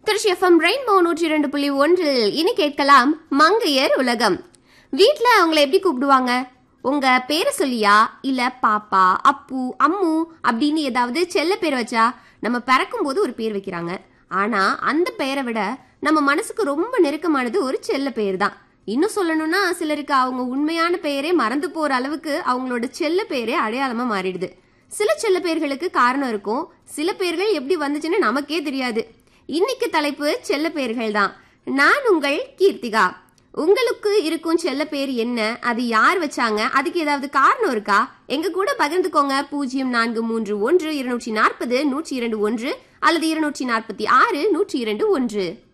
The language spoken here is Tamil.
திருச்சி எஃப்எம் ரெயின்போ நூற்றி இரண்டு புள்ளி ஒன்றில் இனி கேட்கலாம் மங்கையர் உலகம் வீட்ல அவங்கள எப்படி கூப்பிடுவாங்க உங்க பேரை சொல்லியா இல்ல பாப்பா அப்பு அம்மு அப்படின்னு ஏதாவது செல்ல பேர் வச்சா நம்ம பிறக்கும் போது ஒரு பேர் வைக்கிறாங்க ஆனா அந்த பெயரை விட நம்ம மனசுக்கு ரொம்ப நெருக்கமானது ஒரு செல்ல பேர் தான் இன்னும் சொல்லணும்னா சிலருக்கு அவங்க உண்மையான பெயரே மறந்து போற அளவுக்கு அவங்களோட செல்ல பேரே அடையாளமா மாறிடுது சில செல்ல பேர்களுக்கு காரணம் இருக்கும் சில பேர்கள் எப்படி வந்துச்சுன்னு நமக்கே தெரியாது இன்னைக்கு தலைப்பு செல்ல பேர்கள் தான் நான் உங்கள் கீர்த்திகா உங்களுக்கு இருக்கும் செல்ல பேர் என்ன அது யார் வச்சாங்க அதுக்கு ஏதாவது காரணம் இருக்கா எங்க கூட பகிர்ந்துக்கோங்க பூஜ்ஜியம் நான்கு மூன்று ஒன்று இருநூற்றி நாற்பது நூற்றி இரண்டு ஒன்று அல்லது இருநூற்றி நாற்பத்தி ஆறு நூற்றி இரண்டு ஒன்று